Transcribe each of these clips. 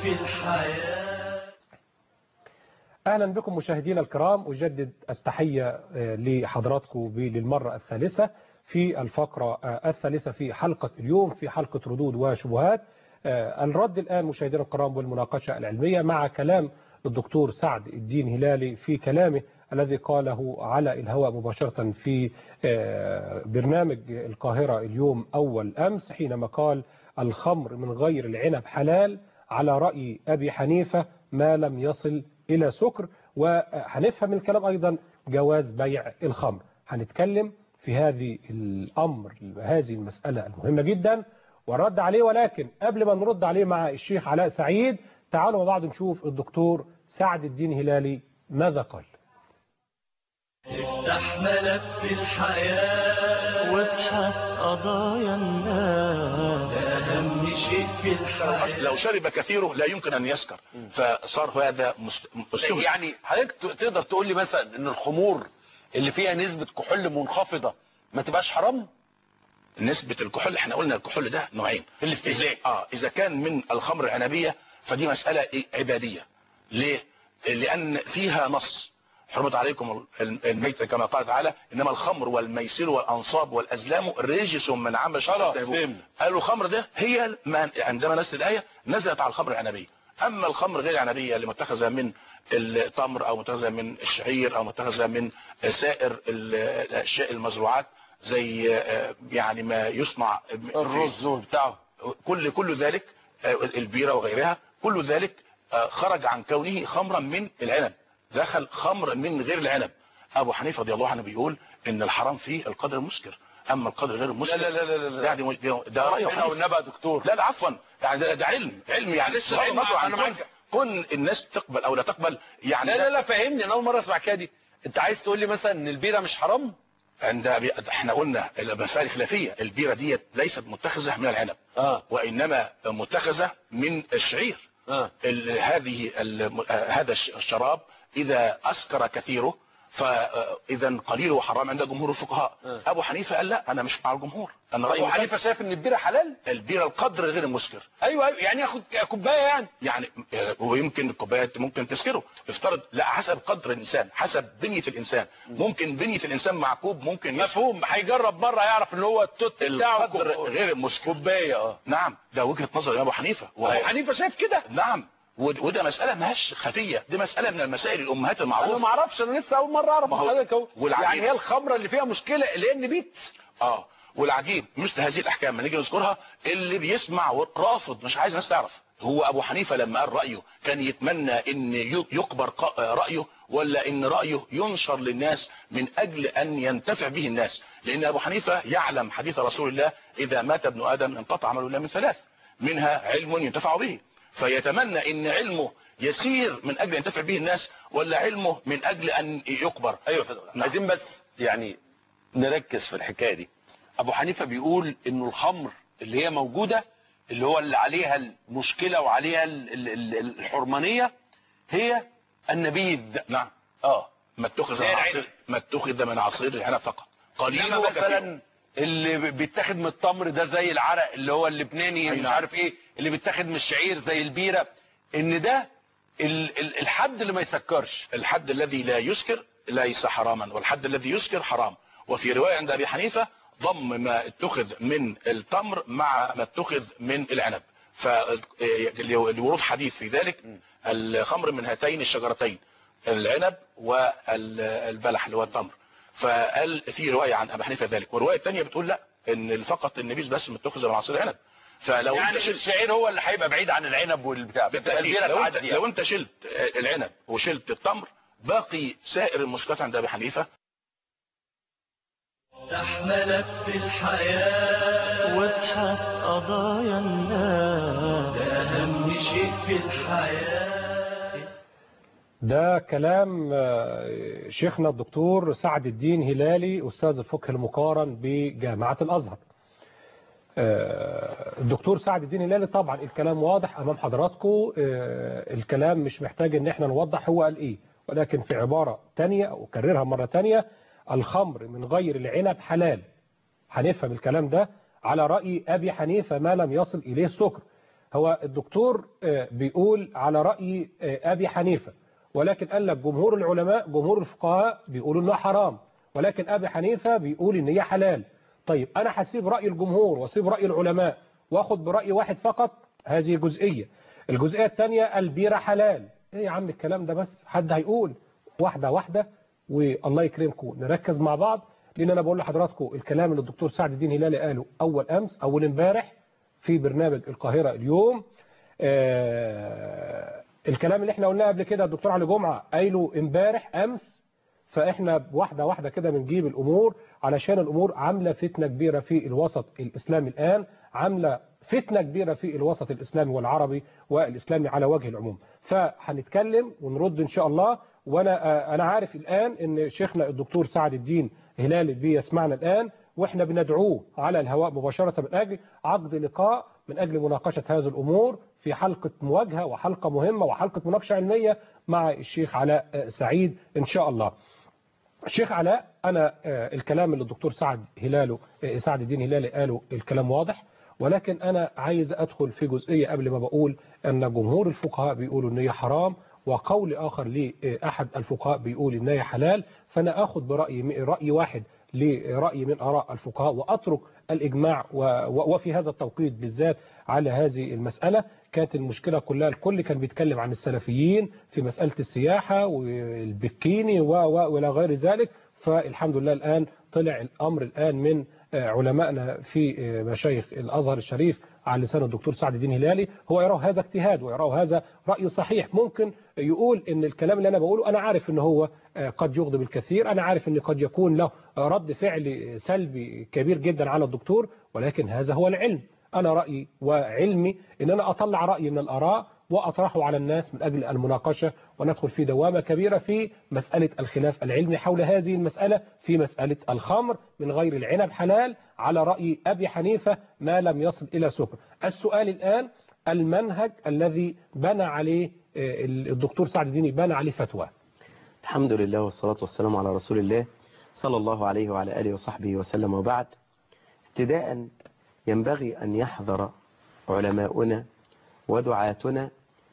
في الحياة أهلا بكم مشاهدينا الكرام أجدد التحية لحضراتكم للمرة الثالثة في الفقرة الثالثة في حلقة اليوم في حلقة ردود وشبهات الرد الآن مشاهدينا الكرام والمناقشة العلمية مع كلام الدكتور سعد الدين هلالي في كلامه الذي قاله على الهواء مباشرة في برنامج القاهرة اليوم أول أمس حينما قال الخمر من غير العنب حلال على رأي أبي حنيفة ما لم يصل إلى سكر وهنفهم الكلام أيضا جواز بيع الخمر هنتكلم في هذه الأمر هذه المسألة المهمة جدا والرد عليه ولكن قبل ما نرد عليه مع الشيخ علاء سعيد تعالوا مع بعض نشوف الدكتور سعد الدين هلالي ماذا قال افتح ملف الحياة وابحث قضايا الناس ده أهم شيء في الحياة لو شرب كثيره لا يمكن ان يسكر فصار هذا مس- مسلم يعني حضرتك ت- تقدر تقول لي مثلا ان الخمور اللي فيها نسبة كحول منخفضة ما تبقاش حرام نسبة الكحول احنا قلنا الكحول ده نوعين في الاستهلاك. اه اذا كان من الخمر العنبية فدي مسألة إيه؟ عبادية ليه لان فيها نص حرمت عليكم ال- الميت كما قال تعالى انما الخمر والميسر والانصاب والازلام رجس من عمل خلاص، شيطان. فهمنا. قالوا الخمر ده هي ما عندما نزلت الايه نزلت على الخمر العنبيه اما الخمر غير العنبيه اللي متخذه من التمر او متخذه من الشعير او متخذه من سائر ال- الاشياء المزروعات زي آه، يعني ما يصنع في- الرز وبتاعه كل كل ذلك آه، البيره وغيرها كل ذلك آه، خرج عن كونه خمرا من العنب دخل خمر من غير العنب ابو حنيفه رضي الله عنه بيقول ان الحرام فيه القدر المسكر اما القدر غير المسكر لا لا لا لا لا. يعني ده- ده راي ربنا حنيفة. والنبي يا دكتور لا لا عفوا يعني ده, ده علم علم يعني لسه بغض العلم النظر عن أنا كون, معاك. كون الناس تقبل او لا تقبل يعني لا ده لا لا فهمني انا اول مره اسمع كده دي انت عايز تقول لي مثلا ان البيره مش حرام عند أبي- احنا قلنا المسائل الخلافيه البيره ديت ليست متخذه من العنب اه وانما متخذه من الشعير اه ال- هذه ال- آه، هذا الش- الشراب اذا اسكر كثيره فاذا قليله حرام عند جمهور الفقهاء آه. ابو حنيفه قال لا انا مش مع الجمهور انا رايي ابو حنيفه شايف ان البيره حلال البيره القدر غير المسكر ايوه ايوه يعني ياخد كوبايه يعني يعني آه، ويمكن الكوبايات ممكن تسكره افترض لا حسب قدر الانسان حسب بنيه الانسان ممكن بنيه الانسان مع كوب ممكن يسكر مفهوم هيجرب مره يعرف ان هو التوت بتاعه القدر كوب- غير المسكر كوبايه اه نعم ده وجهه نظر يا ابو حنيفه وهو- ابو حنيفه شايف كده نعم ود- وده مساله ماهيش خفيه دي مساله من المسائل الامهات انا المعروفه ما اعرفش انا لسه اول مره اعرف ما هو- حضرتك اهو والعجيب- يعني هي الخمره اللي فيها مشكله اللي هي النبيت اه والعجيب مثل هذه الاحكام لما نيجي نذكرها اللي بيسمع رافض مش عايز الناس تعرف هو ابو حنيفه لما قال رايه كان يتمنى ان ي- يقبر ق- رايه ولا ان رايه ينشر للناس من اجل ان ينتفع به الناس لان ابو حنيفه يعلم حديث رسول الله اذا مات ابن ادم انقطع عمله الا من ثلاث منها علم ينتفع به فيتمنى ان علمه يسير من اجل ينتفع به الناس ولا علمه من اجل ان يقبر ايوه فندم نعم. عايزين بس يعني نركز في الحكايه دي ابو حنيفه بيقول انه الخمر اللي هي موجوده اللي هو اللي عليها المشكله وعليها ال- ال- ال- الحرمانيه هي النبيذ نعم اه ما اتخذ زي من العنب. عصير ما اتخذ من عصير العنب فقط قليل انما وكثير مثلا اللي بيتاخد من التمر ده زي العرق اللي هو اللبناني أي مش نعم. عارف ايه اللي بيتاخد من الشعير زي البيره ان ده ال- ال- الحد اللي ما يسكرش الحد الذي لا يسكر ليس حراما والحد الذي يسكر حرام وفي رواية عند أبي حنيفة ضم ما اتخذ من التمر مع ما اتخذ من العنب فلورود حديث في ذلك الخمر من هاتين الشجرتين العنب والبلح اللي هو التمر فقال في رواية عن أبي حنيفة ذلك والرواية الثانية بتقول لا ان فقط النبيذ بس متخذ من عصير العنب فلو يعني انت شلت الشعير هو اللي هيبقى بعيد عن العنب والبتاع بتبقى بالتأكيد البيره لو انت, تعدي لو انت شلت العنب وشلت التمر باقي سائر المشكلات عند ابي حنيفه افتح ملف الحياة وابحث قضايا الناس ده أهم شيء في الحياة ده كلام آه، شيخنا الدكتور سعد الدين هلالي أستاذ الفقه المقارن بجامعة الأزهر آه، الدكتور سعد الدين هلالي طبعا الكلام واضح أمام حضراتكم آه، الكلام مش محتاج ان احنا نوضح هو قال ايه ولكن في عبارة تانية أكررها مرة تانية الخمر من غير العنب حلال هنفهم الكلام ده على رأي أبي حنيفة ما لم يصل إليه السكر هو الدكتور آه، بيقول على رأي آه، أبي حنيفة ولكن قال لك جمهور العلماء جمهور الفقهاء بيقولوا إنه حرام ولكن أبي حنيفة بيقول إن هي حلال طيب أنا هسيب رأي الجمهور واسيب رأي العلماء واخد برأي واحد فقط هذه جزئية الجزئية الثانية البيرة حلال ايه يا عم الكلام ده بس حد هيقول واحدة واحدة والله يكرمكم نركز مع بعض لان انا بقول لحضراتكم الكلام اللي الدكتور سعد الدين هلالي قاله اول امس اول امبارح في برنامج القاهرة اليوم آه الكلام اللي احنا قلناه قبل كده الدكتور علي جمعة قايله امبارح امس فاحنا واحدة واحدة كده بنجيب الامور علشان الامور عاملة فتنة كبيرة في الوسط الاسلامي الان عاملة فتنة كبيرة في الوسط الاسلامي والعربي والاسلامي على وجه العموم فهنتكلم ونرد ان شاء الله وانا آه، انا عارف الان ان شيخنا الدكتور سعد الدين هلالي بيسمعنا الان واحنا بندعوه على الهواء مباشرة من اجل عقد لقاء من اجل مناقشة هذه الامور في حلقة مواجهة وحلقة مهمة وحلقة مناقشة علمية مع الشيخ علاء آه، سعيد ان شاء الله الشيخ علاء أنا آه، الكلام اللي الدكتور سعد هلاله آه، سعد الدين هلالي قاله الكلام واضح ولكن أنا عايز أدخل في جزئية قبل ما بقول أن جمهور الفقهاء بيقولوا إن هي حرام وقول آخر لأحد الفقهاء بيقول إن هي حلال فأنا أخذ برأي رأي واحد لرأي من آراء الفقهاء وأترك الإجماع و- و- وفي هذا التوقيت بالذات على هذه المسألة كانت المشكلة كلها الكل كان بيتكلم عن السلفيين في مسألة السياحة والبكيني و- و- وإلى غير ذلك فالحمد لله الآن طلع الأمر الآن من آه، علمائنا في آه، مشايخ الأزهر الشريف على لسان الدكتور سعد الدين هلالي هو يراه هذا اجتهاد ويراه هذا رأي صحيح ممكن يقول ان الكلام اللي انا بقوله انا عارف ان هو آه، قد يغضب الكثير انا عارف ان قد يكون له آه، رد فعل سلبي كبير جدا على الدكتور ولكن هذا هو العلم انا رأيي وعلمي ان انا اطلع رأيي من الاراء واطرحه على الناس من اجل المناقشة وندخل في دوامة كبيرة في مسألة الخلاف العلمي حول هذه المسألة في مسألة الخمر من غير العنب حلال على رأي أبي حنيفة ما لم يصل إلى سكر السؤال الآن المنهج الذي بنى عليه آه، الدكتور سعد الديني بنى عليه فتوى الحمد لله والصلاة والسلام على رسول الله صلى الله عليه وعلى آله وصحبه وسلم وبعد ابتداء ينبغي أن يحذر علماؤنا ودعاتنا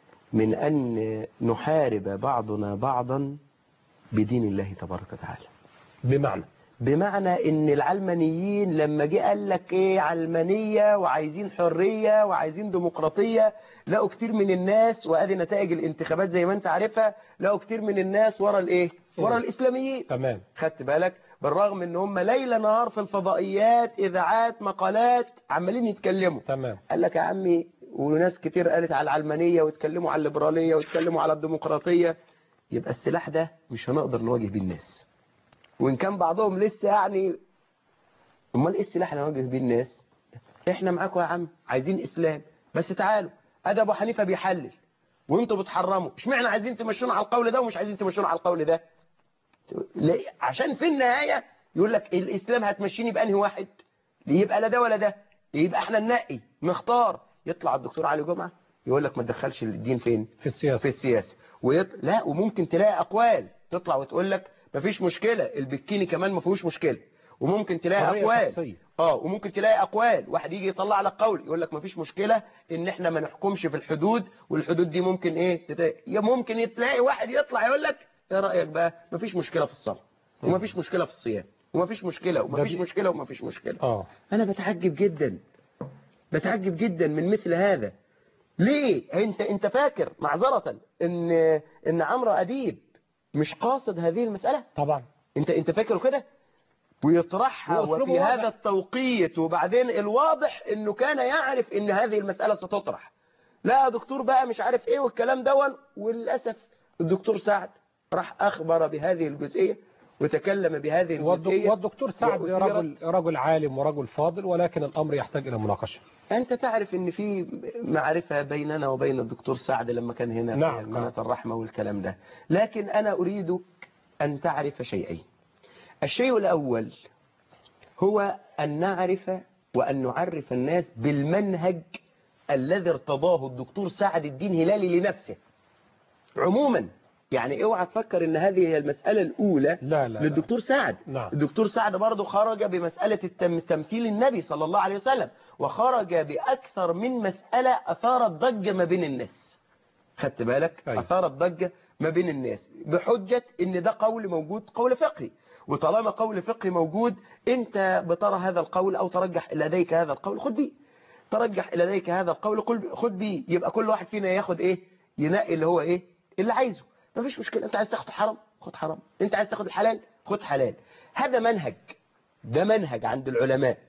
من أن نحارب بعضنا بعضا بدين الله تبارك وتعالى بمعنى بمعنى ان العلمانيين لما جه قال لك ايه علمانية وعايزين حرية وعايزين ديمقراطية لقوا كتير من الناس وادي نتائج الانتخابات زي ما انت عارفها لقوا كتير من الناس ورا الايه ورا الاسلاميين تمام خدت بالك بالرغم ان هم ليل نهار في الفضائيات اذاعات مقالات عمالين يتكلموا تمام قال لك يا عمي وناس كتير قالت على العلمانية واتكلموا على الليبرالية واتكلموا على الديمقراطية يبقى السلاح ده مش هنقدر نواجه بيه الناس وإن كان بعضهم لسه يعني امال ايه السلاح اللي هنواجه بيه الناس احنا معاكم يا عم عايزين اسلام بس تعالوا ادي ابو حنيفه بيحلل وانتوا بتحرموا اشمعنى عايزين تمشونا على القول ده ومش عايزين تمشونا على القول ده لا- عشان في النهايه يقول لك الاسلام هتمشيني بانهي واحد يبقى لا ده ولا ده يبقى احنا ننقي نختار يطلع الدكتور علي جمعه يقول لك ما تدخلش الدين فين في السياسة في السياسة ويط... لا وممكن تلاقي أقوال تطلع وتقول لك مفيش مشكلة البكيني كمان ما فيهوش مشكلة وممكن تلاقي حرية أقوال شخصية. اه وممكن تلاقي أقوال واحد يجي يطلع لك قول يقول لك مفيش مشكلة إن إحنا ما نحكمش في الحدود والحدود دي ممكن إيه تت... يا ممكن تلاقي واحد يطلع يقول لك إيه رأيك بقى مفيش مشكلة في الصلاة ومفيش مشكلة في الصيام ومفيش مشكلة ومفيش دي- مشكلة ومفيش مشكلة اه أنا بتعجب جدا بتعجب جدا من مثل هذا ليه انت انت فاكر معذرة ان ان عمرو اديب مش قاصد هذه المسألة طبعا انت انت فاكره كده ويطرحها وأسلوبه وفي واضح. هذا التوقيت وبعدين الواضح انه كان يعرف ان هذه المسألة ستطرح لا يا دكتور بقى مش عارف ايه والكلام دون وللأسف الدكتور سعد راح اخبر بهذه الجزئية وتكلم بهذه والد- الجزئية والدكتور سعد وأثيرت. رجل رجل عالم ورجل فاضل ولكن الأمر يحتاج إلى مناقشة أنت تعرف إن في معرفة بيننا وبين الدكتور سعد لما كان هنا نعم، في قناة نعم. الرحمة والكلام ده لكن أنا أريدك أن تعرف شيئين الشيء الأول هو أن نعرف وأن نعرف الناس بالمنهج الذي ارتضاه الدكتور سعد الدين هلالي لنفسه عموما يعني اوعى تفكر ان هذه هي المسألة الأولى لا لا للدكتور سعد نعم. الدكتور سعد برضه خرج بمسألة التم... تمثيل النبي صلى الله عليه وسلم وخرج بأكثر من مسألة أثارت ضجة ما بين الناس خدت بالك أيوة. أثارت ضجة ما بين الناس بحجة ان ده قول موجود قول فقهي وطالما قول فقهي موجود انت بترى هذا القول او ترجح لديك هذا القول خد بيه ترجح لديك هذا القول قل- خد بيه يبقى كل واحد فينا ياخد ايه ينقي اللي هو ايه اللي عايزه مفيش مشكلة انت عايز تاخد حرام خد حرام انت عايز تاخد الحلال خد حلال هذا منهج ده منهج عند العلماء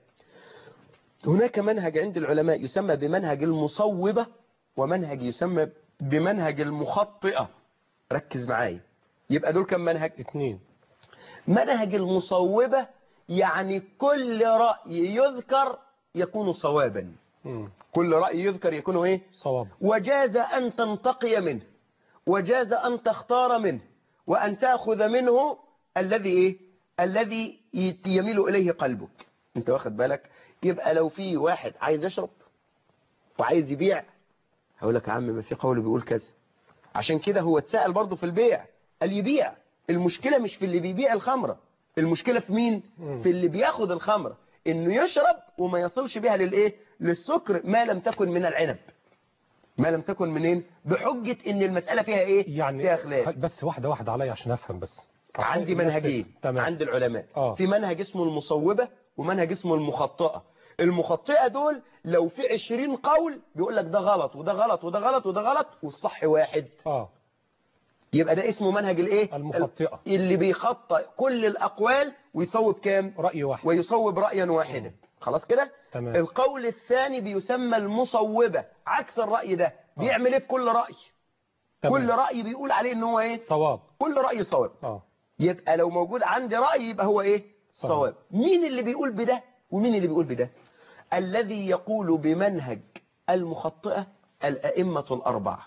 هناك منهج عند العلماء يسمى بمنهج المصوبة ومنهج يسمى بمنهج المخطئة ركز معايا يبقى دول كم منهج اثنين منهج المصوبة يعني كل رأي يذكر يكون صوابا مم. كل رأي يذكر يكون ايه صواب وجاز أن تنتقي منه وجاز أن تختار منه وأن تأخذ منه الذي إيه؟ الذي يت- يميل إليه قلبك أنت واخد بالك يبقى لو في واحد عايز يشرب وعايز يبيع هقول لك يا عم ما في قول بيقول كذا عشان كده هو اتسأل برضه في البيع قال يبيع المشكلة مش في اللي بيبيع الخمرة المشكلة في مين مم. في اللي بياخد الخمرة انه يشرب وما يصلش بها للايه للسكر ما لم تكن من العنب ما لم تكن منين بحجة ان المسألة فيها ايه يعني فيها خلاف بس واحدة واحدة عليا عشان افهم بس عندي منهجين تمام عند العلماء آه. في منهج اسمه المصوبة ومنهج اسمه المخطئة المخطئة دول لو في 20 قول بيقول لك ده غلط وده غلط وده غلط وده غلط والصح واحد اه يبقى ده اسمه منهج الايه المخطئة. اللي بيخطئ كل الاقوال ويصوب كام رأي واحد ويصوب رأيا واحدا خلاص كده تمام القول الثاني بيسمى المصوبة عكس الرأي ده بيعمل ايه في كل رأي تمام. كل رأي بيقول عليه ان هو ايه صواب كل رأي صواب اه يبقى لو موجود عندي رأي يبقى هو ايه صواب. صواب مين اللي بيقول بده ومين اللي بيقول بده الذي يقول بمنهج المخطئة الأئمة الأربعة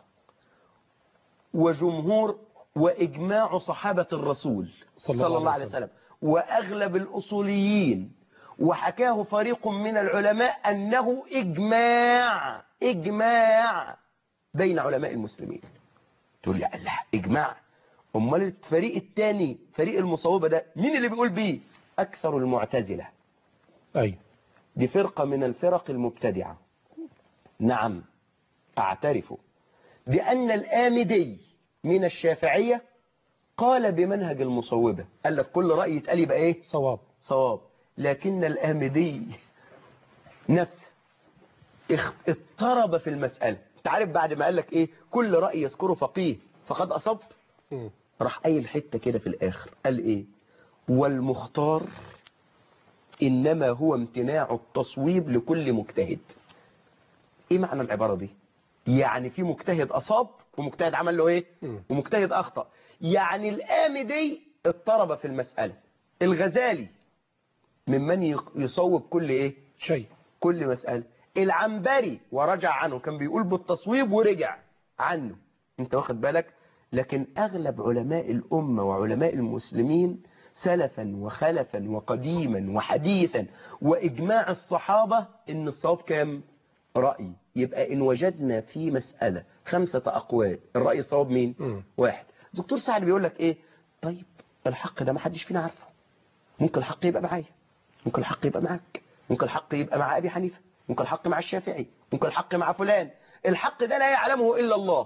وجمهور وإجماع صحابة الرسول صلى صلى, الله الله عليه عليه وسلم وأغلب الأصوليين وحكاه فريق من العلماء أنه إجماع إجماع بين علماء المسلمين تقول لي الله إجماع أمال الفريق الثاني فريق المصوبة ده مين اللي بيقول بيه أكثر المعتزلة ايوه دي فرقة من الفرق المبتدعة نعم أعترف بأن الآمدي من الشافعية قال بمنهج المصوبة قال لك كل رأي يتقال يبقى إيه صواب صواب لكن الآمدي نفسه اخ- اضطرب في المسألة انت عارف بعد ما قال لك ايه كل رأي يذكره فقيه فقد أصب مم. راح قايل حتة كده في الآخر قال ايه والمختار إنما هو امتناع التصويب لكل مجتهد ايه معنى العبارة دي يعني في مجتهد أصاب ومجتهد عمل له ايه مم. ومجتهد أخطأ يعني الآمدي اضطرب في المسألة الغزالي ممن يق- يصوب كل ايه شيء كل مسألة العنبري ورجع عنه كان بيقول بالتصويب ورجع عنه انت واخد بالك لكن اغلب علماء الامة وعلماء المسلمين سلفا وخلفا وقديما وحديثا واجماع الصحابة ان الصواب كام رأي يبقى ان وجدنا في مسألة خمسة اقوال الرأي الصواب مين مم. واحد دكتور سعد بيقول لك ايه طيب الحق ده ما حدش فينا عارفه ممكن الحق يبقى معايا ممكن الحق يبقى معاك ممكن الحق يبقى مع أبي حنيفة ممكن الحق مع الشافعي ممكن الحق مع فلان الحق ده لا يعلمه إلا الله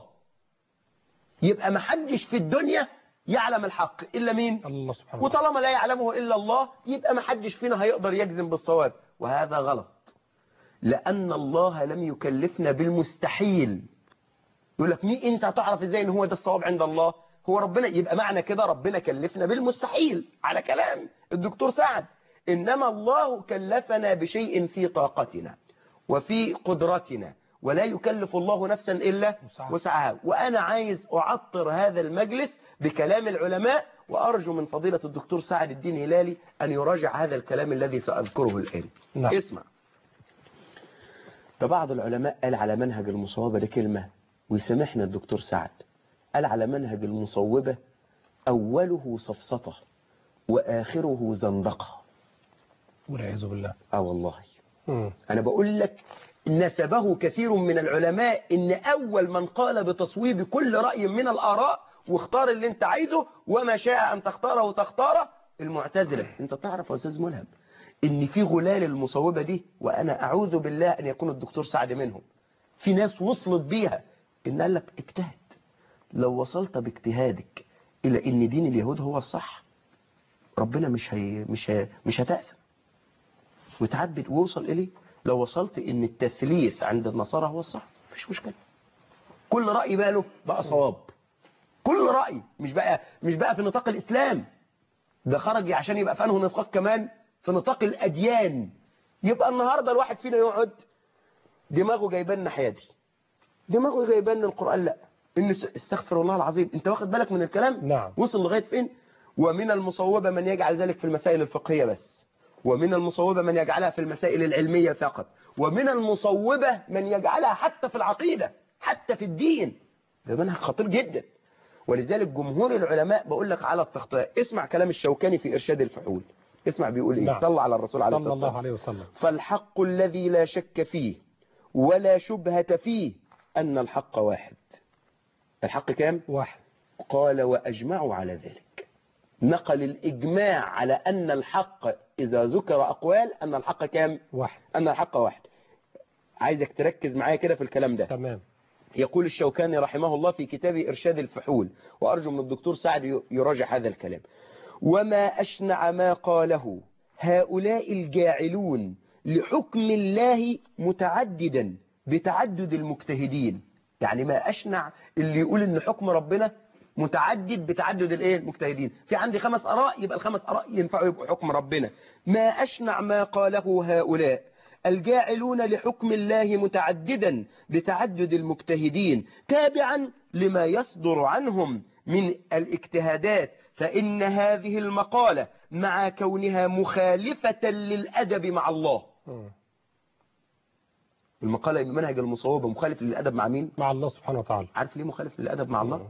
يبقى ما حدش في الدنيا يعلم الحق إلا مين الله سبحانه وتعالى وطالما لا يعلمه إلا الله يبقى ما حدش فينا هيقدر يجزم بالصواب وهذا غلط لأن الله لم يكلفنا بالمستحيل يقول لك مين انت هتعرف ازاي ان هو ده الصواب عند الله هو ربنا يبقى معنى كده ربنا كلفنا بالمستحيل على كلام الدكتور سعد انما الله كلفنا بشيء في طاقتنا وفي قدرتنا ولا يكلف الله نفسا الا وسعها. وسعها وانا عايز اعطر هذا المجلس بكلام العلماء وارجو من فضيلة الدكتور سعد الدين هلالي ان يراجع هذا الكلام الذي ساذكره الان نعم. اسمع ده بعض العلماء قال على منهج المصوبة ده كلمة ويسامحنا الدكتور سعد قال على منهج المصوبة أوله صفصفة وآخره زندقة والعياذ بالله آه والله مم. أنا بقول لك نسبه كثير من العلماء إن أول من قال بتصويب كل رأي من الآراء واختار اللي انت عايزه وما شاء ان تختاره تختاره المعتزله انت تعرف يا استاذ ملهم ان في غلال المصوبه دي وانا اعوذ بالله ان يكون الدكتور سعد منهم في ناس وصلت بيها ان قال لك اجتهد لو وصلت باجتهادك الى ان دين اليهود هو الصح ربنا مش هي مش هي مش هتأثم وتعبد ووصل اليه لو وصلت ان التثليث عند النصارى هو الصح مفيش مشكله كل رأي بقى له بقى صواب كل رأي مش بقى مش بقى في نطاق الإسلام ده خرج عشان يبقى في انه نطاق كمان في نطاق الأديان يبقى النهاردة الواحد فينا يقعد دماغه جايبان الناحية دي دماغه جايبان القرآن لا إن س- استغفر الله العظيم انت واخد بالك من الكلام نعم. وصل لغاية فين ومن المصوبة من يجعل ذلك في المسائل الفقهية بس ومن المصوبة من يجعلها في المسائل العلمية فقط ومن المصوبة من يجعلها حتى في العقيدة حتى في الدين ده منهج خطير جدا ولذلك جمهور العلماء بقول لك على التخطئ اسمع كلام الشوكاني في إرشاد الفحول اسمع بيقول ايه نعم. صلى على الرسول عليه صلى الصلاة الله والسلام عليه وسلم فالحق الذي لا شك فيه ولا شبهة فيه أن الحق واحد الحق كام؟ واحد قال وأجمعوا على ذلك نقل الإجماع على أن الحق إذا ذكر أقوال أن الحق كام؟ واحد أن الحق واحد عايزك تركز معايا كده في الكلام ده تمام يقول الشوكاني رحمه الله في كتابه إرشاد الفحول وأرجو من الدكتور سعد يراجع هذا الكلام وما أشنع ما قاله هؤلاء الجاعلون لحكم الله متعددا بتعدد المجتهدين يعني ما أشنع اللي يقول إن حكم ربنا متعدد بتعدد الايه المجتهدين في عندي خمس آراء يبقى الخمس آراء ينفعوا يبقوا حكم ربنا ما أشنع ما قاله هؤلاء الجاعلون لحكم الله متعددا بتعدد المجتهدين تابعا لما يصدر عنهم من الاجتهادات فإن هذه المقالة مع كونها مخالفة للأدب مع الله مم. المقالة منهج المصوبة مخالف للأدب مع مين؟ مع الله سبحانه وتعالى عارف ليه مخالف للأدب مع الله؟ مم.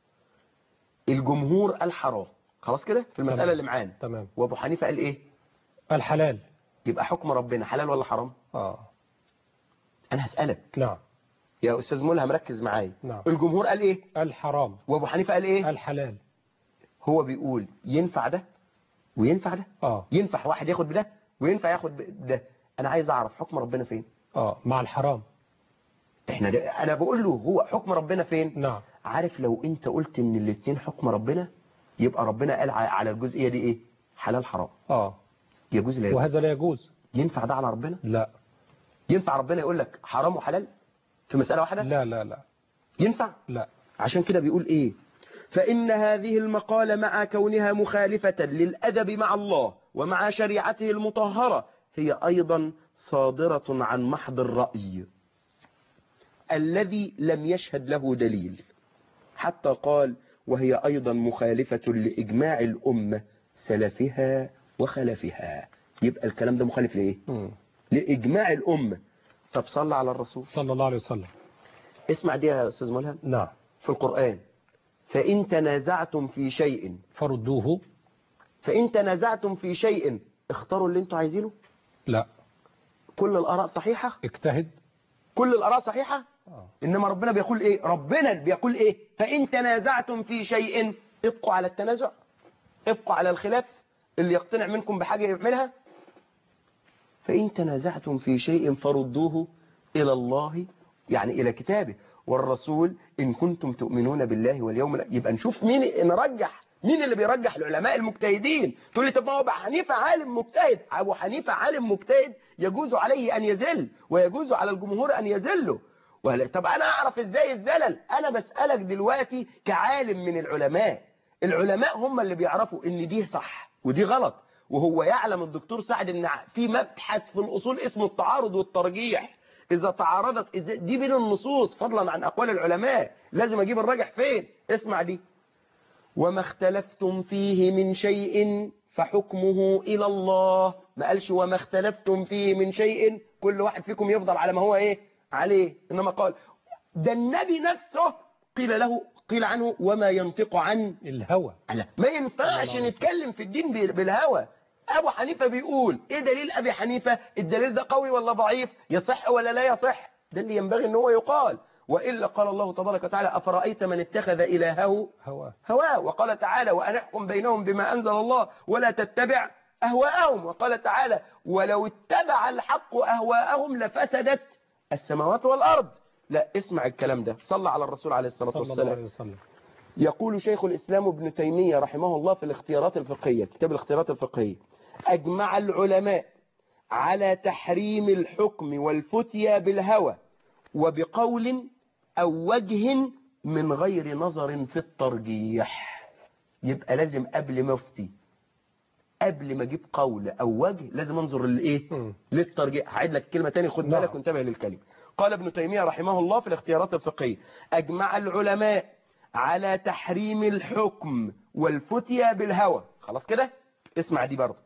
الجمهور قال حرام خلاص كده في المسألة تمام. اللي معانا تمام وأبو حنيفة قال إيه؟ الحلال يبقى حكم ربنا حلال ولا حرام؟ اه أنا هسألك نعم يا أستاذ ملهم ركز معايا نعم الجمهور قال إيه؟ الحرام وأبو حنيفة قال إيه؟ الحلال هو بيقول ينفع ده وينفع ده اه ينفع واحد ياخد بده وينفع ياخد بده انا عايز اعرف حكم ربنا فين اه مع الحرام احنا ده انا بقول له هو حكم ربنا فين نعم عارف لو انت قلت ان الاثنين حكم ربنا يبقى ربنا قال ع- على الجزئيه دي ايه حلال حرام اه يجوز لا يجوز وهذا لا يجوز ينفع ده على ربنا لا ينفع ربنا يقول لك حرام وحلال في مساله واحده لا لا لا ينفع لا عشان كده بيقول ايه فإن هذه المقالة مع كونها مخالفة للأدب مع الله ومع شريعته المطهرة هي أيضا صادرة عن محض الرأي الذي لم يشهد له دليل حتى قال وهي أيضا مخالفة لإجماع الأمة سلفها وخلفها يبقى الكلام ده مخالف لإيه مم. لإجماع الأمة طب صلى على الرسول صلى الله عليه وسلم اسمع دي يا أستاذ ملهم نعم في القرآن فإن تنازعتم في شيء فردوه فإن تنازعتم في شيء اختاروا اللي انتوا عايزينه لا كل الآراء صحيحة اجتهد كل الآراء صحيحة آه. إنما ربنا بيقول إيه ربنا بيقول إيه فإن تنازعتم في شيء ابقوا على التنازع ابقوا على الخلاف اللي يقتنع منكم بحاجة يعملها فإن تنازعتم في شيء فردوه إلى الله يعني إلى كتابه والرسول إن كنتم تؤمنون بالله واليوم الآخر يبقى نشوف مين نرجح مين اللي بيرجح العلماء المجتهدين تقول لي طب ما هو أبو حنيفة عالم مجتهد أبو حنيفة عالم مجتهد يجوز عليه أن يزل ويجوز على الجمهور أن يزلوا ولا طب أنا أعرف إزاي الزلل أنا بسألك دلوقتي كعالم من العلماء العلماء هم اللي بيعرفوا إن دي صح ودي غلط وهو يعلم الدكتور سعد ان في مبحث في الاصول اسمه التعارض والترجيح اذا تعارضت إذا دي بين النصوص فضلا عن اقوال العلماء لازم اجيب الراجح فين اسمع دي وما اختلفتم فيه من شيء فحكمه الى الله ما قالش وما اختلفتم فيه من شيء كل واحد فيكم يفضل على ما هو ايه عليه انما قال ده النبي نفسه قيل له قيل عنه وما ينطق عن الهوى لا ما ينفعش نتكلم في الدين بال- بالهوى ابو حنيفه بيقول ايه دليل ابي حنيفه الدليل ده قوي ولا ضعيف يصح ولا لا يصح ده اللي ينبغي ان هو يقال وإلا قال الله تبارك وتعالى أفرأيت من اتخذ إلهه هو هواه وقال تعالى وأن احكم بينهم بما أنزل الله ولا تتبع أهواءهم وقال تعالى ولو اتبع الحق أهواءهم لفسدت السماوات والأرض لا اسمع الكلام ده صلى على الرسول عليه الصلاة صلى الله والسلام عليه وسلم يقول شيخ الإسلام ابن تيمية رحمه الله في الاختيارات الفقهية كتاب الاختيارات الفقهية أجمع العلماء على تحريم الحكم والفتيا بالهوى وبقول أو وجه من غير نظر في الترجيح يبقى لازم قبل ما افتي قبل ما اجيب قول او وجه لازم انظر للايه مم. للترجيح هعيد لك كلمه تاني خد نعم. بالك وانتبه للكلمه قال ابن تيميه رحمه الله في الاختيارات الفقهيه اجمع العلماء على تحريم الحكم والفتيا بالهوى خلاص كده اسمع دي برضه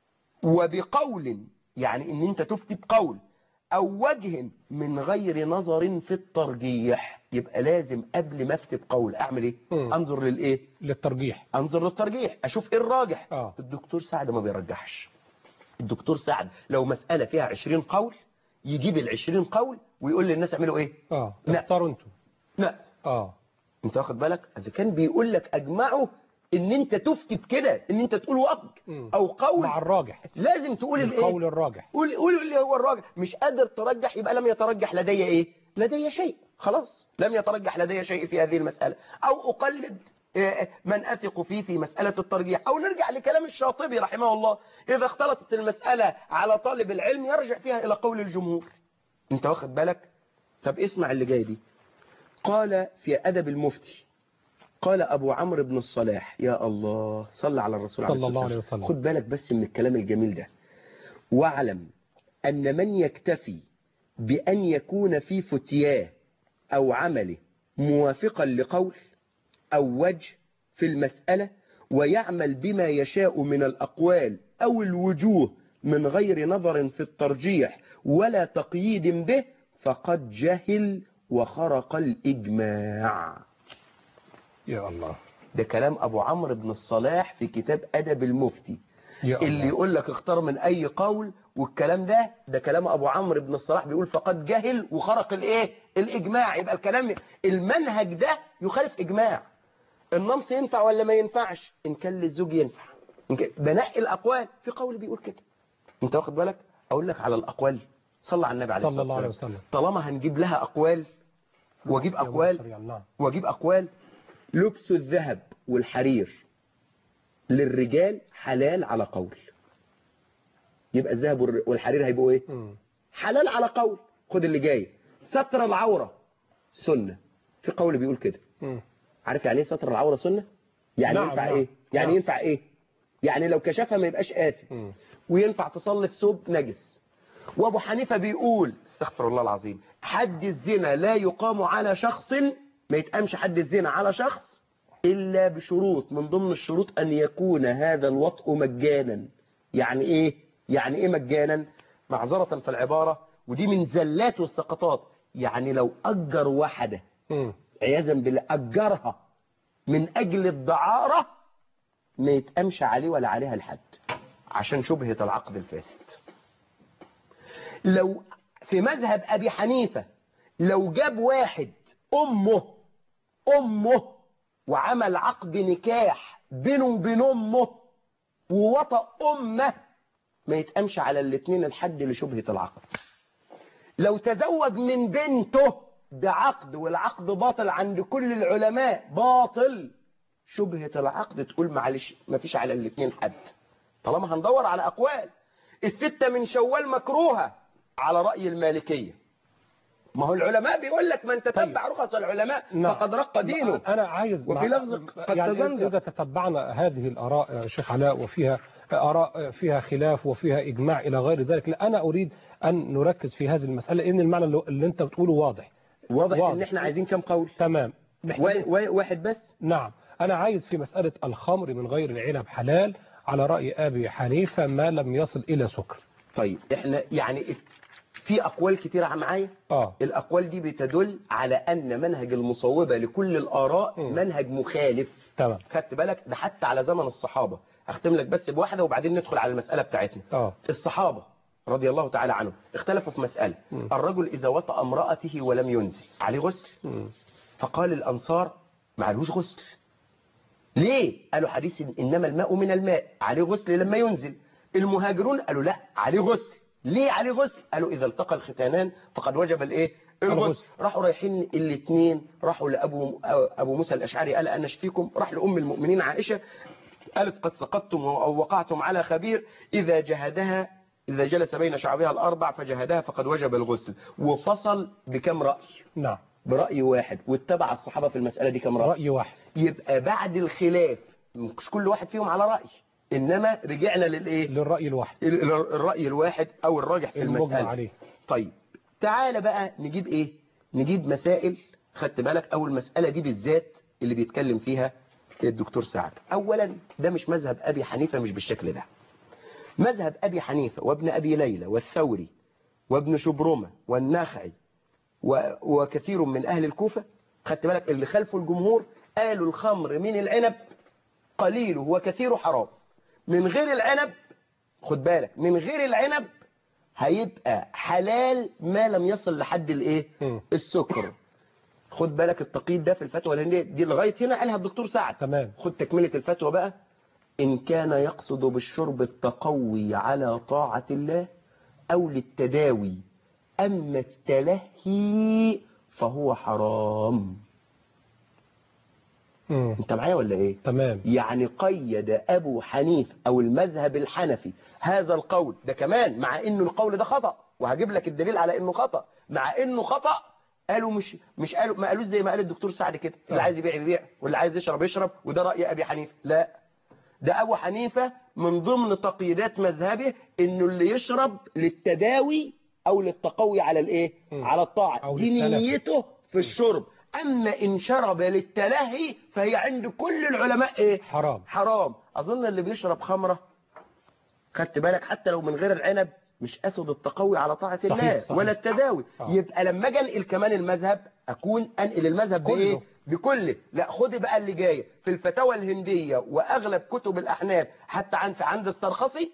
وبقول يعني ان انت تفتي بقول او وجه من غير نظر في الترجيح يبقى لازم قبل ما افتي بقول اعمل ايه مم. انظر للايه للترجيح انظر للترجيح اشوف ايه الراجح آه. الدكتور سعد ما بيرجحش الدكتور سعد لو مسألة فيها 20 قول يجيب ال 20 قول ويقول للناس اعملوا ايه اه لا. اختاروا انتوا لا اه انت واخد بالك اذا كان بيقول لك اجمعه ان انت تفتي بكده ان انت تقول وجه مم. او قول مع الراجح لازم تقول الايه القول الراجح قول قول اللي هو الراجح مش قادر ترجح يبقى لم يترجح لدي ايه لدي شيء خلاص لم يترجح لدي شيء في هذه المسألة او اقلد آه، من اثق فيه في مسألة الترجيح او نرجع لكلام الشاطبي رحمه الله اذا اختلطت المسألة على طالب العلم يرجع فيها الى قول الجمهور انت واخد بالك طب اسمع اللي جاي دي قال في ادب المفتي قال ابو عمرو بن الصلاح يا الله صلى على الرسول صلى الصلاة الله عليه والسلام. وسلم. خد بالك بس من الكلام الجميل ده واعلم أن من يكتفي بأن يكون في فتياه أو عمله موافقا لقول أو وجه في المسألة ويعمل بما يشاء من الأقوال أو الوجوه من غير نظر في الترجيح ولا تقييد به فقد جهل وخرق الإجماع يا الله ده كلام أبو عمرو بن الصلاح في كتاب أدب المفتي يا اللي الله يقول لك اختار من اي قول والكلام ده ده كلام ابو عمرو بن الصلاح بيقول فقد جهل وخرق الايه الاجماع يبقى الكلام المنهج ده يخالف اجماع النمص ينفع ولا ما ينفعش ان كان للزوج ينفع إن كان بنقي الاقوال في قول بيقول كده انت واخد بالك اقول لك على الاقوال صلى على النبي عليه صلى الصلاه الله عليه والسلام وسلم طالما هنجيب لها اقوال واجيب يا اقوال مصر يعني نعم واجيب اقوال لبس الذهب والحرير للرجال حلال على قول يبقى الذهب والر- والحرير هيبقوا ايه مم. حلال على قول خد اللي جاي ستر العورة سنة في قول بيقول كده مم. عارف يعني ايه ستر العورة سنة يعني نعم، ينفع نعم، ايه يعني نعم. ينفع ايه يعني لو كشفها ما يبقاش آثم مم. وينفع تصلي في ثوب نجس وابو حنيفة بيقول استغفر الله العظيم حد الزنا لا يقام على شخص ما يتقامش حد الزنا على شخص إلا بشروط من ضمن الشروط أن يكون هذا الوطء مجانا يعني إيه يعني إيه مجانا معذرة في العبارة ودي من زلات والسقطات يعني لو أجر واحدة مم. عياذا بالله أجرها من أجل الدعارة ما يتقامش عليه ولا عليها الحد عشان شبهة العقد الفاسد لو في مذهب أبي حنيفة لو جاب واحد أمه أمه وعمل عقد نكاح بينه وبين أمه ووطأ أمه ما يتقامش على الاثنين الحد لشبهة العقد لو تزوج من بنته ده عقد والعقد باطل عند كل العلماء باطل شبهة العقد تقول معلش ما فيش على الاثنين حد طالما هندور على أقوال الستة من شوال مكروهة على رأي المالكية ما هو العلماء بيقول لك من تتبع رخص العلماء نعم. فقد رق دينه أنا عايز وفي مع- لفظ قد يعني تزندق. إذا تتبعنا هذه الآراء يا شيخ علاء وفيها آراء فيها خلاف وفيها إجماع إلى غير ذلك لا أنا أريد أن نركز في هذه المسألة إن المعنى اللي- اللي أنت بتقوله واضح واضح واضح. ان احنا عايزين كم قول تمام و- محتاج- و- واحد بس نعم أنا عايز في مسألة الخمر من غير العنب حلال على رأي أبي حنيفة ما لم يصل إلى سكر طيب احنا يعني في اقوال كتيرة معايا آه الأقوال دي بتدل على أن منهج المصوبة لكل الآراء مم. منهج مخالف تمام خدت بالك ده حتى على زمن الصحابة هختم لك بس بواحدة وبعدين ندخل على المسألة بتاعتنا آه الصحابة رضي الله تعالى عنه اختلفوا في مسألة الرجل إذا وطأ امرأته ولم ينزل عليه غسل مم. فقال الأنصار ما عليهوش غسل ليه؟ قالوا حديث إنما الماء من الماء عليه غسل لما ينزل المهاجرون قالوا لا عليه غسل ليه عليه غسل؟ قالوا إذا التقى الختانان فقد وجب الإيه؟ الغسل الغسل. راحوا رايحين الاثنين راحوا لأبو أبو موسى الأشعري قال أنا أشفيكم راح لأم المؤمنين عائشة قالت قد سقطتم أو وقعتم على خبير إذا جهدها إذا جلس بين شعبها الأربع فجهدها فقد وجب الغسل وفصل بكم رأي نعم برأي واحد واتبع الصحابة في المسألة دي كم رأي رأي واحد يبقى بعد الخلاف مش كل واحد فيهم على رأي إنما رجعنا للإيه للرأي الواحد ال- ال- الرأي الواحد أو الراجح في المجمع المسألة عليه طيب تعالى بقى نجيب إيه نجيب مسائل خدت بالك أول مسألة دي بالذات اللي بيتكلم فيها الدكتور سعد أولا ده مش مذهب أبي حنيفة مش بالشكل ده مذهب أبي حنيفة وابن أبي ليلى والثوري وابن شبرمة والنخعي و- وكثير من أهل الكوفة خدت بالك اللي خلفوا الجمهور قالوا الخمر من العنب قليله وكثيره حرام من غير العنب خد بالك من غير العنب هيبقى حلال ما لم يصل لحد الايه مم. السكر خد بالك التقييد ده في الفتوى الهندية دي لغاية هنا قالها الدكتور سعد تمام خد تكملة الفتوى بقى إن كان يقصد بالشرب التقوي على طاعة الله أو للتداوي أما التلهي فهو حرام مم. انت معايا ولا ايه تمام يعني قيد أبو حنيف أو المذهب الحنفي هذا القول ده كمان مع إنه القول ده خطأ وهجيب لك الدليل على إنه خطأ مع إنه خطأ قالوا مش مش قالوا ما قالوش زي ما قال الدكتور سعد كده اللي آه. عايز يبيع يبيع واللي عايز يشرب يشرب وده رأي أبي حنيفة لا ده أبو حنيفة من ضمن تقييدات مذهبه إنه اللي يشرب للتداوي أو للتقوي على الإيه مم. على الطاعة أو دي للتلف. نيته في الشرب أما إن شرب للتلهي فهي عند كل العلماء إيه حرام حرام أظن اللي بيشرب خمرة خدت بالك حتى لو من غير العنب مش أسد التقوي على طاعة صحيح، الله صحيح. ولا التداوي آه. يبقى لما اجي انقل كمان المذهب أكون أنقل المذهب كله. بإيه بكله لا خدي بقى اللي جاية في الفتاوى الهندية وأغلب كتب الأحناف حتى عن في عند السرخسي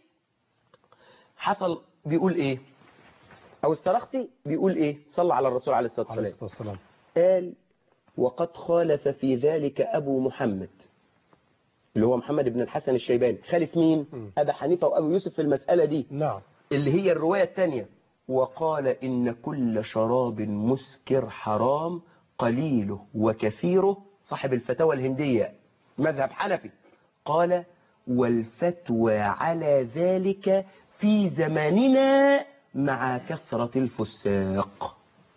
حصل بيقول إيه أو السرخسي بيقول إيه صلى على الرسول عليه الصلاة عليه والسلام الصلاة والسلام قال وقد خالف في ذلك أبو محمد اللي هو محمد بن الحسن الشيباني خالف مين مم. أبا حنيفة وأبو يوسف في المسألة دي نعم اللي هي الرواية الثانية وقال إن كل شراب مسكر حرام قليله وكثيره صاحب الفتاوى الهندية مذهب حنفي قال والفتوى على ذلك في زماننا مع كثرة الفساق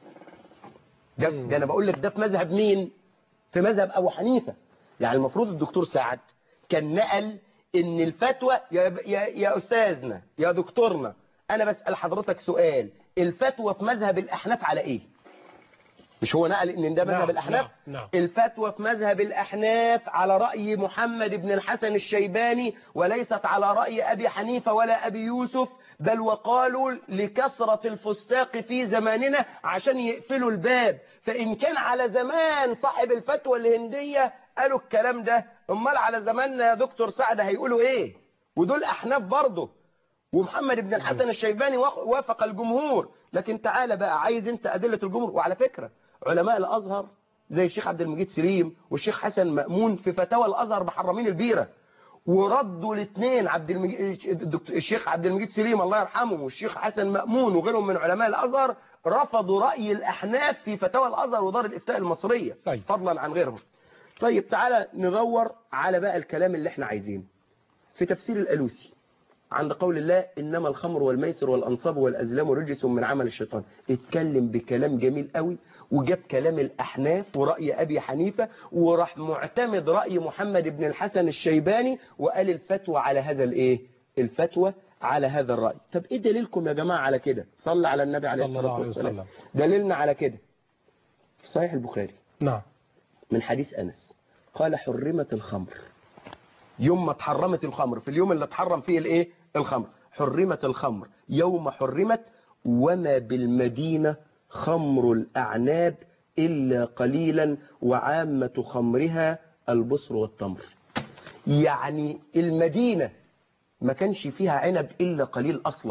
ده, ده أنا بقول لك ده في مذهب مين في مذهب أبو حنيفة يعني المفروض الدكتور سعد كان نقل ان الفتوى يا, يا, يا أستاذنا يا دكتورنا أنا بسأل حضرتك سؤال الفتوى في مذهب الأحناف على إيه مش هو نقل ان ده مذهب نعم، الأحناف نعم، نعم. الفتوى في مذهب الأحناف على رأي محمد بن الحسن الشيباني وليست على رأي أبي حنيفة ولا أبي يوسف بل وقالوا لكثرة الفساق في زماننا عشان يقفلوا الباب فإن كان على زمان صاحب الفتوى الهندية قالوا الكلام ده امال على زماننا يا دكتور سعد هيقولوا ايه ودول أحناف برضه ومحمد بن الحسن الشيباني وافق الجمهور لكن تعالى بقى عايز انت أدلة الجمهور وعلى فكرة علماء الأزهر زي الشيخ عبد المجيد سليم والشيخ حسن مأمون في فتاوى الأزهر محرمين البيرة وردوا الاثنين عبد المجيد الشيخ عبد المجيد سليم الله يرحمه والشيخ حسن مأمون وغيرهم من علماء الأزهر رفضوا رأي الأحناف في فتاوى الأزهر ودار الإفتاء المصرية طيب. فضلا عن غيرهم طيب تعالى ندور على بقى الكلام اللي احنا عايزينه في تفسير الألوسي عند قول الله إنما الخمر والميسر والأنصاب والأزلام رجس من عمل الشيطان اتكلم بكلام جميل قوي وجاب كلام الأحناف ورأي أبي حنيفة وراح معتمد رأي محمد بن الحسن الشيباني وقال الفتوى على هذا الإيه الفتوى على هذا الرأي طب إيه دليلكم يا جماعة على كده صلى على النبي عليه صلى الله الصلاة عليه والسلام وسلم. دليلنا على كده في صحيح البخاري نعم من حديث أنس قال حرمت الخمر يوم ما اتحرمت الخمر في اليوم اللي اتحرم فيه الايه الخمر حرمت الخمر يوم حرمت وما بالمدينة خمر الأعناب إلا قليلا وعامة خمرها البصر والتمر يعني المدينة ما كانش فيها عنب إلا قليل أصلا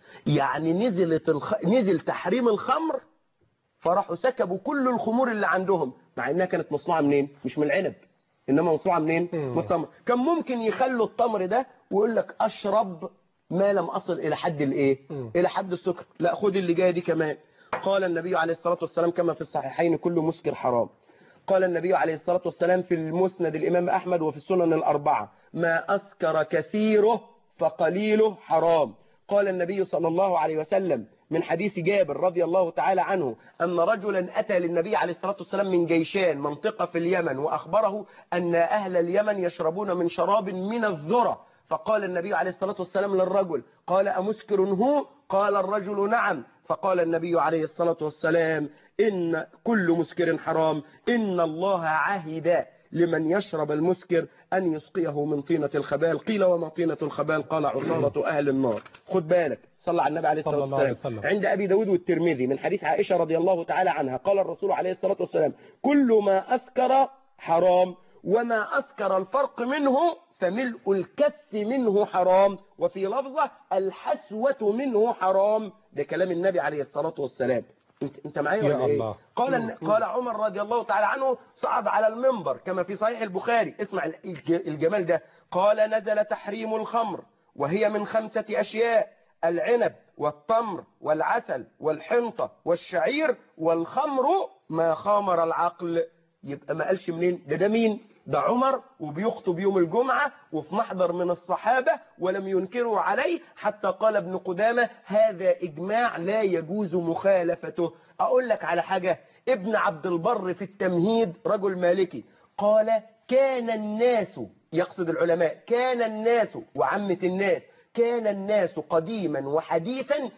يعني نزلت الخ... نزل تحريم الخمر فراحوا سكبوا كل الخمور اللي عندهم مع انها كانت مصنوعه منين مش من العنب انما مصنوعه منين مم. من التمر كان ممكن يخلوا التمر ده ويقول لك اشرب ما لم اصل الى حد الايه مم. الى حد السكر لا خد اللي جايه دي كمان قال النبي عليه الصلاه والسلام كما في الصحيحين كل مسكر حرام قال النبي عليه الصلاة والسلام في المسند الإمام أحمد وفي السنن الأربعة ما أسكر كثيره فقليله حرام قال النبي صلى الله عليه وسلم من حديث جابر رضي الله تعالى عنه أن رجلا أتى للنبي عليه الصلاة والسلام من جيشان منطقة في اليمن وأخبره أن أهل اليمن يشربون من شراب من الذرة فقال النبي عليه الصلاة والسلام للرجل قال أمسكر هو قال الرجل نعم فقال النبي عليه الصلاة والسلام إن كل مسكر حرام إن الله عهد لمن يشرب المسكر أن يسقيه من طينة الخبال قيل وما طينة الخبال قال عصارة أهل النار خد بالك صلى على النبي عليه الصلاة صلى الله عليه والسلام وسلم. عند أبي داود والترمذي من حديث عائشة رضي الله تعالى عنها قال الرسول عليه الصلاة والسلام كل ما أسكر حرام وما أسكر الفرق منه فملء الكف منه حرام وفي لفظة الحسوة منه حرام ده كلام النبي عليه الصلاة والسلام انت, انت معايا يا ولا ايه الله. قال قال عمر رضي الله تعالى عنه صعد على المنبر كما في صحيح البخاري اسمع الج- الجمال ده قال نزل تحريم الخمر وهي من خمسة أشياء العنب والتمر والعسل والحنطة والشعير والخمر ما خامر العقل يبقى ما قالش منين ده ده مين ده عمر وبيخطب يوم الجمعة وفي محضر من الصحابة ولم ينكروا عليه حتى قال ابن قدامة هذا إجماع لا يجوز مخالفته أقول لك على حاجة ابن عبد البر في التمهيد رجل مالكي قال كان الناس يقصد العلماء كان الناس وعامة الناس كان الناس قديما وحديثا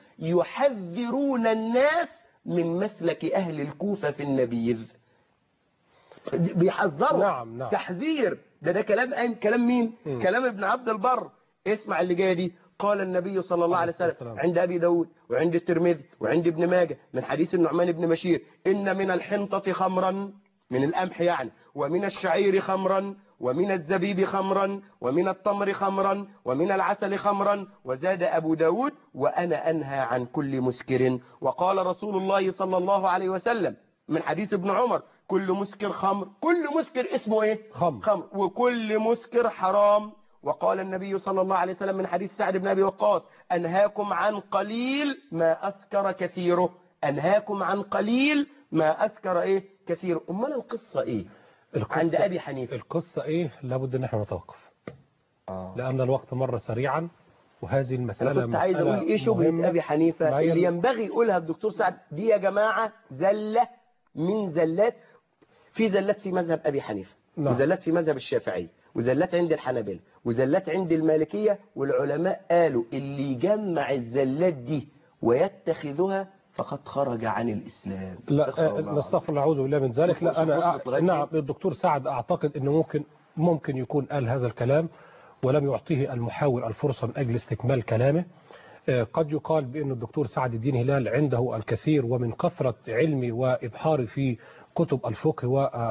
يحذرون الناس من مسلك أهل الكوفة في النبيذ بيحذروا نعم، نعم. تحذير ده ده كلام أين كلام مين مم. كلام ابن عبد البر اسمع اللي جايه دي قال النبي صلى الله عليه عليه الصلاة وسلم والسلام. عند أبي داود وعند الترمذي وعند ابن ماجه من حديث النعمان بن بشير إن من الحنطة خمرا من القمح يعني ومن الشعير خمرا ومن الزبيب خمرا ومن التمر خمرا ومن العسل خمرا وزاد أبو داود وأنا أنهى عن كل مسكر وقال رسول الله صلى الله عليه وسلم من حديث ابن عمر كل مسكر خمر كل مسكر اسمه ايه خمر. خمر وكل مسكر حرام وقال النبي صلى الله عليه وسلم من حديث سعد بن أبي وقاص أنهاكم عن قليل ما أسكر كثيره أنهاكم عن قليل ما أسكر إيه كثير أمال القصة إيه القصة عند أبي حنيفة القصة إيه لابد إن احنا نتوقف آه. لأن الوقت مر سريعا وهذه المسألة أنا كنت عايز مسألة أقول إيه شبهة مهمة. أبي حنيفة ما هي اللي ال- ينبغي يقولها الدكتور سعد دي يا جماعة زلة من زلات في زلات في مذهب أبي حنيفة نعم. وزلات في مذهب الشافعي وزلات عند الحنابلة وزلات عند المالكية والعلماء قالوا اللي يجمع الزلات دي ويتخذها فقد خرج عن الإسلام لا استغفر آه، الله نستغفر الله اعوذ بالله من ذلك شوف- لا شوف انا وصلت لغاية نعم فين؟ الدكتور سعد اعتقد انه ممكن ممكن يكون قال هذا الكلام ولم يعطيه المحاور الفرصة من اجل استكمال كلامه آه، قد يقال بأن الدكتور سعد الدين هلال عنده الكثير ومن كثرة علمي وإبحاره في كتب الفقه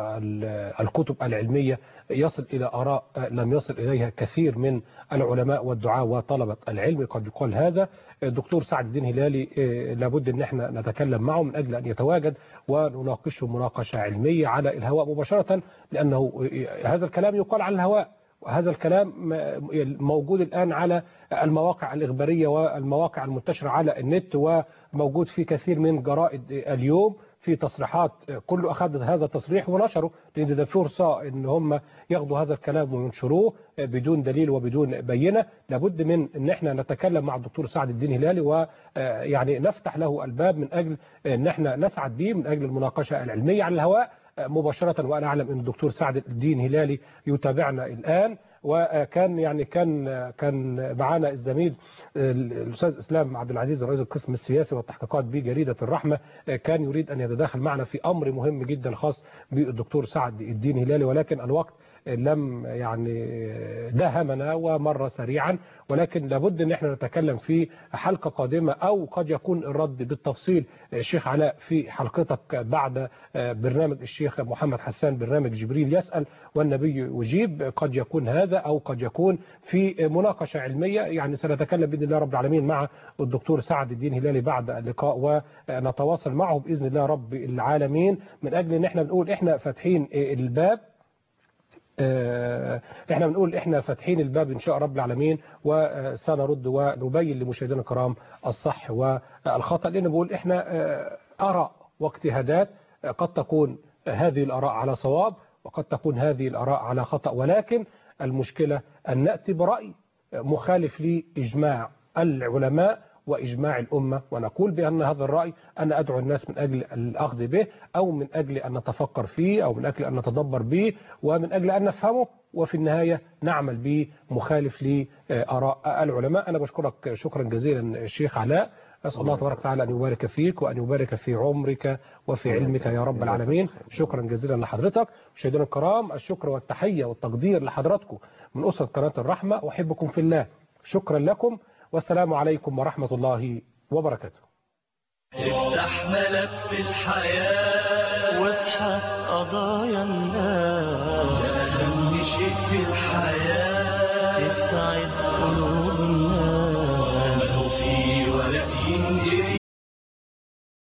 والكتب العلمية يصل إلى آراء آه، لم يصل إليها كثير من العلماء والدعاة وطلبة العلم قد يقال هذا الدكتور سعد الدين هلالي آه، لابد أن احنا نتكلم معه من أجل أن يتواجد ونناقشه مناقشة علمية على الهواء مباشرة لأنه آه، هذا الكلام يقال على الهواء وهذا الكلام م- موجود الآن على المواقع الإخبارية والمواقع المنتشرة على النت وموجود في كثير من جرائد اليوم في تصريحات كله أخذ هذا التصريح ونشره لأن ده فرصة إن هم ياخدوا هذا الكلام وينشروه بدون دليل وبدون بينة لابد من إن احنا نتكلم مع الدكتور سعد الدين هلالي ويعني نفتح له الباب من أجل إن احنا نسعد به من أجل المناقشة العلمية على الهواء مباشرة وأنا أعلم أن الدكتور سعد الدين هلالي يتابعنا الآن وكان يعني كان كان معانا الزميل الاستاذ اسلام عبد العزيز رئيس القسم السياسي والتحقيقات بجريده الرحمه كان يريد ان يتداخل معنا في امر مهم جدا خاص بالدكتور سعد الدين هلالي ولكن الوقت لم يعني داهمنا ومر سريعا ولكن لابد ان احنا نتكلم في حلقة قادمة او قد يكون الرد بالتفصيل الشيخ علاء في حلقتك بعد برنامج الشيخ محمد حسان برنامج جبريل يسأل والنبي يجيب قد يكون هذا او قد يكون في مناقشة علمية يعني سنتكلم بإذن الله رب العالمين مع الدكتور سعد الدين هلالي بعد اللقاء ونتواصل معه بإذن الله رب العالمين من أجل ان احنا بنقول احنا فاتحين الباب احنا بنقول احنا فاتحين الباب ان شاء رب العالمين وسنرد ونبين لمشاهدينا الكرام الصح والخطا لان بقول احنا اراء واجتهادات قد تكون هذه الاراء على صواب وقد تكون هذه الاراء على خطا ولكن المشكله ان ناتي براي مخالف لاجماع العلماء وإجماع الأمة ونقول بأن هذا الرأي أنا أدعو الناس من أجل الأخذ به أو من أجل أن نتفكر فيه أو من أجل أن نتدبر به ومن أجل أن نفهمه وفي النهاية نعمل به مخالف لآراء العلماء أنا بشكرك شكرا جزيلا الشيخ علاء أسأل الله تبارك وتعالى أن يبارك فيك وأن يبارك في عمرك وفي علمك يا رب العالمين شكرا جزيلا لحضرتك مشاهدينا الكرام الشكر والتحية والتقدير لحضراتكم من أسرة قناة الرحمة أحبكم في الله شكرا لكم والسلام عليكم ورحمة الله وبركاته افتح ملف الحياة وابحث قضايا الناس أهم شيء في الحياة تسعد قلوب